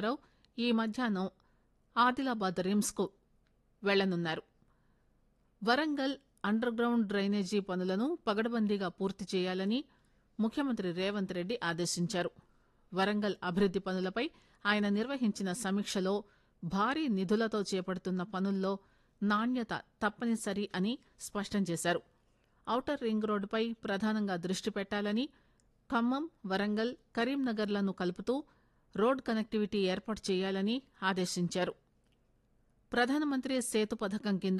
రామారావు ఈ మధ్యాహ్నం ఆదిలాబాద్ రిమ్స్కు వెళ్లనున్నారు వరంగల్ అండర్ గ్రౌండ్ డ్రైనేజీ పనులను పగడబందీగా పూర్తి చేయాలని ముఖ్యమంత్రి రేవంత్ రెడ్డి ఆదేశించారు వరంగల్ అభివృద్ది పనులపై ఆయన నిర్వహించిన సమీక్షలో భారీ నిధులతో చేపడుతున్న పనుల్లో నాణ్యత తప్పనిసరి అని స్పష్టం చేశారు ఔటర్ రింగ్ రోడ్డుపై ప్రధానంగా దృష్టి పెట్టాలని ఖమ్మం వరంగల్ కరీంనగర్లను కలుపుతూ రోడ్ కనెక్టివిటీ ఏర్పాటు చేయాలని ఆదేశించారు ప్రధానమంత్రి సేతు పథకం కింద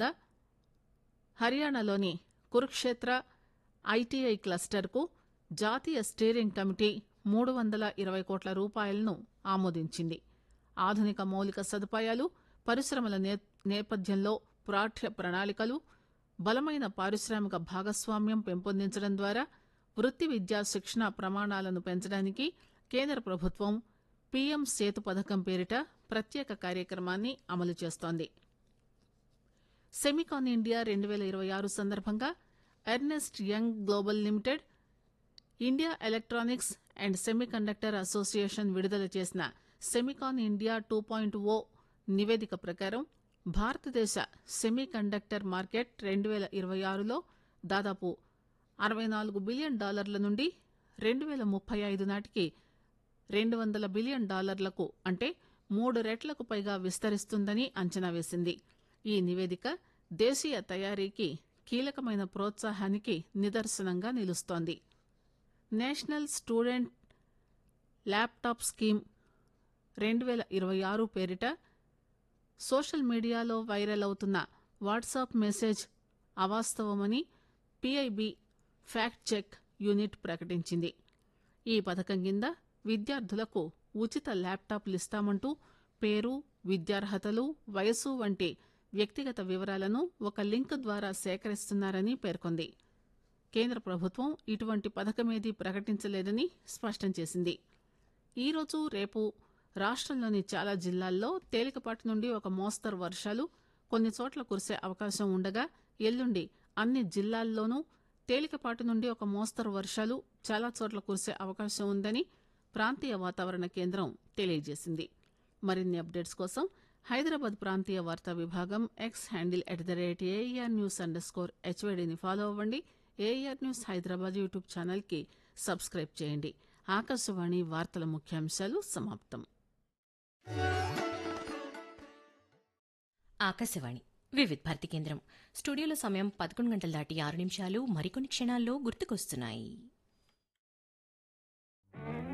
హర్యానాలోని కురుక్షేత్ర ఐటీఐ క్లస్టర్కు జాతీయ స్టీరింగ్ కమిటీ మూడు వందల ఇరవై కోట్ల రూపాయలను ఆమోదించింది ఆధునిక మౌలిక సదుపాయాలు పరిశ్రమల నే- నేపథ్యంలో పాఠ్య ప్రణాళికలు బలమైన పారిశ్రామిక భాగస్వామ్యం పెంపొందించడం ద్వారా వృత్తి విద్యా శిక్షణ ప్రమాణాలను పెంచడానికి కేంద్ర ప్రభుత్వం పీఎం సేతు పథకం పేరిట ప్రత్యేక కార్యక్రమాన్ని అమలు చేస్తోంది సెమికాన్ ఇండియా రెండు వేల ఇరవై ఆరు సందర్భంగా Ernst Young global limited India electronics and semiconductor association విడుదల చేసిన Semicon India two point O నివేదిక ప్రకారం భారతదేశ సెమీకండక్టర్ మార్కెట్ రెండు వేల ఇరవై ఆరులో దాదాపు అరవై నాలుగు బిలియన్ డాలర్ల నుండి రెండు వేల ముప్పై ఐదు నాటికి రెండు వందల బిలియన్ డాలర్లకు అంటే మూడు రెట్లకు పైగా విస్తరిస్తుందని అంచనా వేసింది ఈ నివేదిక దేశీయ తయారీకి కీలకమైన ప్రోత్సాహానికి నిదర్శనంగా నిలుస్తోంది నేషనల్ స్టూడెంట్ ల్యాప్టాప్ స్కీమ్ రెండు వేల ఇరవై ఆరు పేరిట సోషల్ మీడియాలో వైరల్ అవుతున్న వాట్సాప్ మెసేజ్ అవాస్తవమని పిఐబి ఫ్యాక్ట్ చెక్ యూనిట్ ప్రకటించింది ఈ పథకం కింద విద్యార్థులకు ఉచిత ల్యాప్టాప్లు ఇస్తామంటూ పేరు విద్యార్హతలు వయసు వంటి వ్యక్తిగత వివరాలను ఒక లింక్ ద్వారా సేకరిస్తున్నారని పేర్కొంది కేంద్ర ప్రభుత్వం ఇటువంటి పథకమేదీ ప్రకటించలేదని స్పష్టం చేసింది ఈరోజు రేపు రాష్ట్రంలోని చాలా జిల్లాల్లో తేలికపాటి నుండి ఒక మోస్తరు వర్షాలు కొన్ని చోట్ల కురిసే అవకాశం ఉండగా ఎల్లుండి అన్ని జిల్లాల్లోనూ తేలికపాటి నుండి ఒక మోస్తరు వర్షాలు చాలా చోట్ల కురిసే అవకాశం ఉందని ప్రాంతీయ వాతావరణ కేంద్రం తెలియజేసింది మరిన్ని అప్డేట్స్ కోసం హైదరాబాద్ ప్రాంతీయ వార్తా విభాగం X handle at the rate AR news underscore స్కోర్ హెచ్వైడీని ఫాలో అవ్వండి ఏఆర్ న్యూస్ హైదరాబాద్ యూట్యూబ్ ఛానల్కి సబ్స్క్రైబ్ చేయండి ఆకాశవాణి వార్తల ముఖ్యాంశాలు సమాప్తం ఆకాశవాణి వివిధ్ భారతి కేంద్రం స్టూడియోలో సమయం పదకొండు గంటల దాటి ఆరు నిమిషాలు మరికొన్ని క్షణాల్లో గుర్తుకొస్తున్నాయి